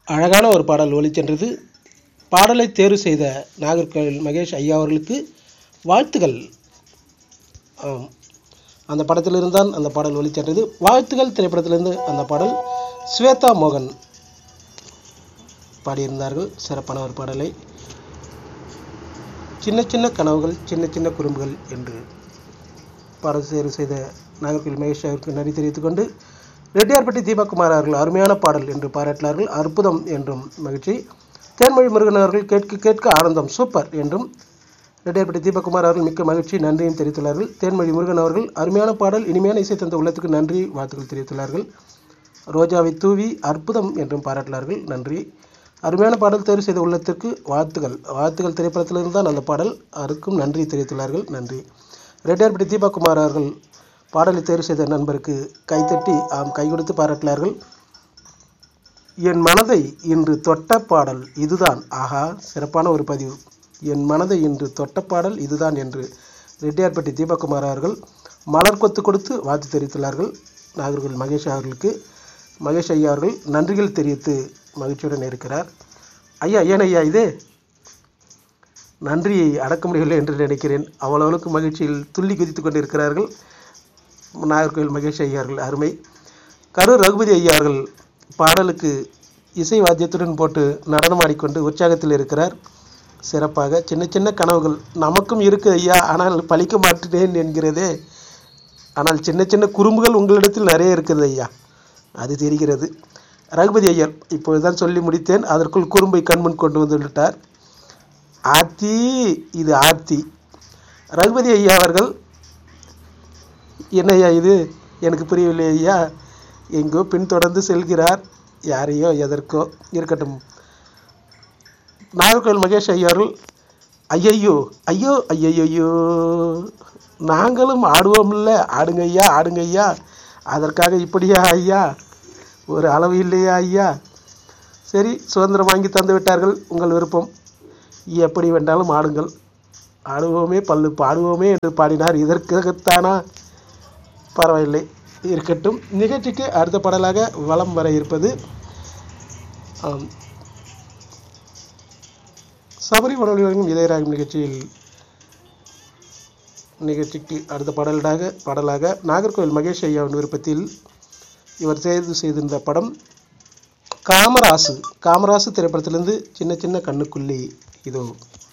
அழகான ஒரு பாடல் ஒலிச்சென்றது பாடலை தேர்வு செய்த நாகர்கோவில் மகேஷ் ஐயா அவர்களுக்கு வாழ்த்துகள் ஆம் அந்த படத்திலிருந்தான் அந்த பாடல் ஒலிச்சென்றது வாழ்த்துகள் திரைப்படத்திலிருந்து அந்த பாடல் ஸ்வேதா மோகன் பாடியிருந்தார்கள் சிறப்பான ஒரு பாடலை சின்ன சின்ன கனவுகள் சின்ன சின்ன குறும்புகள் என்று பாடல் தேர்வு செய்த நாகர்கோவில் மகேஷ் அவருக்கு நன்றி தெரிவித்துக் கொண்டு ரெட்டியார்பட்டி தீபக்குமார் அவர்கள் அருமையான பாடல் என்று பாராட்டினார்கள் அற்புதம் என்றும் மகிழ்ச்சி தேன்மொழி முருகன் அவர்கள் கேட்க கேட்க ஆனந்தம் சூப்பர் என்றும் ரெட்டியார்பட்டி தீபக்குமார் அவர்கள் மிக்க மகிழ்ச்சி நன்றியும் தெரிவித்துள்ளார்கள் தேன்மொழி முருகன் அவர்கள் அருமையான பாடல் இனிமையான இசை தந்த உள்ளத்துக்கு நன்றி வாழ்த்துக்கள் தெரிவித்துள்ளார்கள் ரோஜாவை தூவி அற்புதம் என்றும் பாராட்டினார்கள் நன்றி அருமையான பாடல் தேர்வு செய்த உள்ளத்திற்கு வாழ்த்துகள் வாழ்த்துகள் திரைப்படத்திலிருந்து தான் அந்த பாடல் அதுக்கும் நன்றி தெரிவித்துள்ளார்கள் நன்றி ரெட்டியார்பட்டி தீபக்குமார் அவர்கள் பாடலை தேர்வு செய்த நண்பருக்கு கைத்தட்டி ஆம் கை கொடுத்து பாராட்டினார்கள் என் மனதை இன்று தொட்ட பாடல் இதுதான் ஆஹா சிறப்பான ஒரு பதிவு என் மனதை இன்று தொட்ட பாடல் இதுதான் என்று ரெட்டியார்பட்டி தீபக்குமார் அவர்கள் மலர் கொத்து கொடுத்து வாழ்த்து தெரிவித்துள்ளார்கள் நாகர்கள் மகேஷ் அவர்களுக்கு மகேஷ் ஐயா அவர்கள் நன்றிகள் தெரிவித்து மகிழ்ச்சியுடன் இருக்கிறார் ஐயா ஏன் ஐயா இது நன்றியை அடக்க முடியவில்லை என்று நினைக்கிறேன் அவ்வளவுக்கு மகிழ்ச்சியில் துள்ளி குதித்து கொண்டிருக்கிறார்கள் நாகர்கோவில் மகேஷ் ஐயா அவர்கள் அருமை கரூர் ரகுபதி ஐயா அவர்கள் பாடலுக்கு இசை வாத்தியத்துடன் போட்டு நடனமாடிக்கொண்டு உற்சாகத்தில் இருக்கிறார் சிறப்பாக சின்ன சின்ன கனவுகள் நமக்கும் இருக்குது ஐயா ஆனால் பழிக்க மாட்டேன் என்கிறதே ஆனால் சின்ன சின்ன குறும்புகள் உங்களிடத்தில் நிறைய இருக்குது ஐயா அது தெரிகிறது ரகுபதி ஐயர் இப்போதுதான் சொல்லி முடித்தேன் அதற்குள் குறும்பை கண்முன் கொண்டு வந்து விட்டார் ஆத்தி இது ஆத்தி ரகுபதி ஐயா அவர்கள் என்ன ஐயா இது எனக்கு புரியவில்லை ஐயா எங்கோ பின்தொடர்ந்து செல்கிறார் யாரையோ எதற்கோ இருக்கட்டும் நாகர்கோவில் மகேஷ் ஐயா அவர்கள் ஐயையோ ஐயோ ஐயையோ நாங்களும் ஆடுவோம்ல ஆடுங்க ஐயா ஆடுங்க ஐயா அதற்காக இப்படியா ஐயா ஒரு அளவு இல்லையா ஐயா சரி சுதந்திரம் வாங்கி தந்து விட்டார்கள் உங்கள் விருப்பம் எப்படி வேண்டாலும் ஆடுங்கள் ஆடுவோமே பல்லு பாடுவோமே என்று பாடினார் இதற்காகத்தானா பரவாயில்லை இருக்கட்டும் நிகழ்ச்சிக்கு அடுத்த பாடலாக வலம் வர இருப்பது ஆம், சபரி மனோலிவரும் இதயராகும் நிகழ்ச்சியில் நிகழ்ச்சிக்கு அடுத்த பாடலாக பாடலாக நாகர்கோவில் மகேஷ் ஐயாவின் விருப்பத்தில் இவர் தேர்வு செய்திருந்த படம் காமராசு காமராசு திரைப்படத்திலிருந்து சின்ன சின்ன கண்ணுக்குள்ளி இதோ